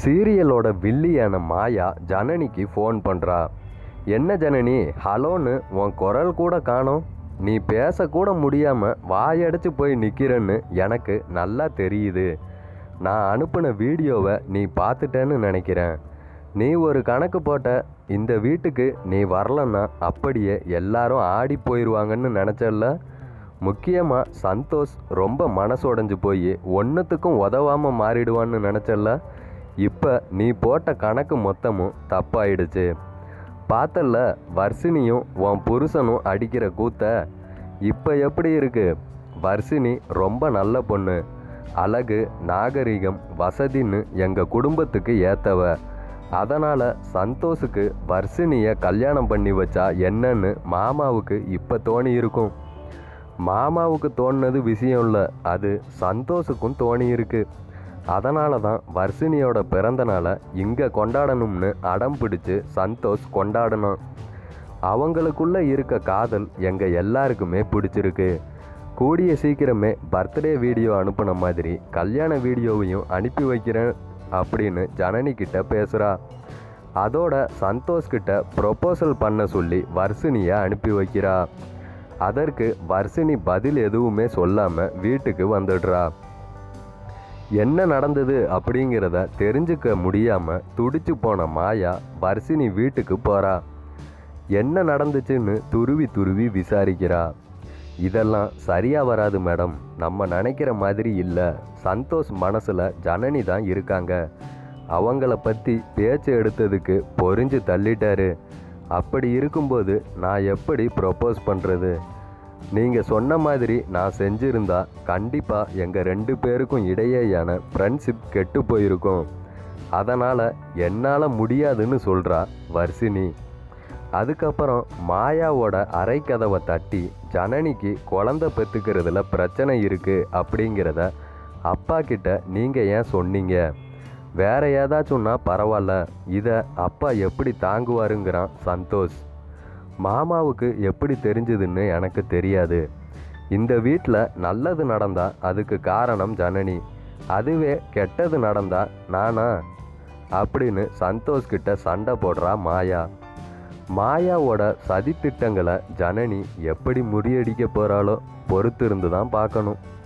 சீரியலோட வில்லியான மாயா ஜனனிக்கு phone பண்ணுறா என்ன ஜனனி ஹலோன்னு உன் குரல் கூட காணோம் நீ பேசக்கூட முடியாமல் வாயடைச்சு போய் நிற்கிறன்னு எனக்கு நல்லா தெரியுது நான் அனுப்பின வீடியோவை நீ பார்த்துட்டேன்னு நினைக்கிறேன் நீ ஒரு கணக்கு போட்ட இந்த வீட்டுக்கு நீ வரலன்னா அப்படியே எல்லாரும் ஆடி போயிடுவாங்கன்னு நினச்சல்ல முக்கியமாக சந்தோஷ் ரொம்ப மனசு உடைஞ்சு போய் ஒன்றுத்துக்கும் உதவாமல் மாறிடுவான்னு நினச்சல்ல இப்போ நீ போட்ட கணக்கு மொத்தமும் தப்பாயிடுச்சு பார்த்தல்ல வர்ஷினியும் உன் புருஷனும் அடிக்கிற கூத்த இப்போ எப்படி இருக்கு வர்ஷினி ரொம்ப நல்ல பொண்ணு அழகு நாகரிகம் வசதின்னு எங்கள் குடும்பத்துக்கு ஏத்தவ அதனால் சந்தோஷுக்கு வர்ஷினியை கல்யாணம் பண்ணி வச்சா என்னன்னு மாமாவுக்கு இப்போ தோணி இருக்கும் மாமாவுக்கு தோணுனது விஷயம் இல்லை அது சந்தோஷுக்கும் தோணி இருக்கு அதனால தான் வர்ஷினியோட பிறந்த நாளை இங்கே கொண்டாடணும்னு அடம் பிடிச்சு சந்தோஷ் கொண்டாடணும் அவங்களுக்குள்ள இருக்க காதல் எங்கள் எல்லாருக்குமே பிடிச்சிருக்கு கூடிய சீக்கிரமே பர்த்டே வீடியோ அனுப்புன மாதிரி கல்யாண வீடியோவையும் அனுப்பி வைக்கிறேன் அப்படின்னு ஜனனி கிட்ட பேசுகிறா அதோட சந்தோஷ் கிட்ட ப்ரொபோசல் பண்ண சொல்லி வர்ஷினியை அனுப்பி வைக்கிறா அதற்கு வர்ஷினி பதில் எதுவுமே சொல்லாமல் வீட்டுக்கு வந்துடுறா என்ன நடந்தது அப்படிங்கிறத தெரிஞ்சுக்க முடியாமல் துடிச்சு போன மாயா வர்ஷினி வீட்டுக்கு போகிறா என்ன நடந்துச்சுன்னு துருவி துருவி விசாரிக்கிறா இதெல்லாம் சரியாக வராது மேடம் நம்ம நினைக்கிற மாதிரி இல்லை சந்தோஷ் மனசில் ஜனனி தான் இருக்காங்க அவங்கள பற்றி பேச்சு எடுத்ததுக்கு பொறிஞ்சு தள்ளிட்டாரு அப்படி இருக்கும்போது நான் எப்படி ப்ரொப்போஸ் பண்ணுறது நீங்கள் சொன்ன மாதிரி நான் செஞ்சிருந்தா கண்டிப்பாக எங்கள் ரெண்டு பேருக்கும் இடையேயான ஃப்ரெண்ட்ஷிப் கெட்டு போயிருக்கும் அதனால் என்னால் முடியாதுன்னு சொல்கிறா வர்ஷினி அதுக்கப்புறம் மாயாவோட அரைக்கதவை தட்டி ஜனனிக்கு குழந்த பெற்றுக்கிறதுல பிரச்சனை இருக்குது அப்படிங்கிறத அப்பா கிட்ட நீங்கள் ஏன் சொன்னீங்க வேற ஏதாச்சும்னா பரவாயில்ல இதை அப்பா எப்படி தாங்குவாருங்கிறான் சந்தோஷ் மாமாவுக்கு எப்படி தெரிஞ்சதுன்னு எனக்கு தெரியாது இந்த வீட்டில் நல்லது நடந்தா அதுக்கு காரணம் ஜனனி அதுவே கெட்டது நடந்தா நானா அப்படின்னு சந்தோஷ் கிட்ட சண்டை போடுறா மாயா மாயாவோட சதித்திட்டங்களை ஜனனி எப்படி முறியடிக்க போகிறாளோ பொறுத்திருந்து தான் பார்க்கணும்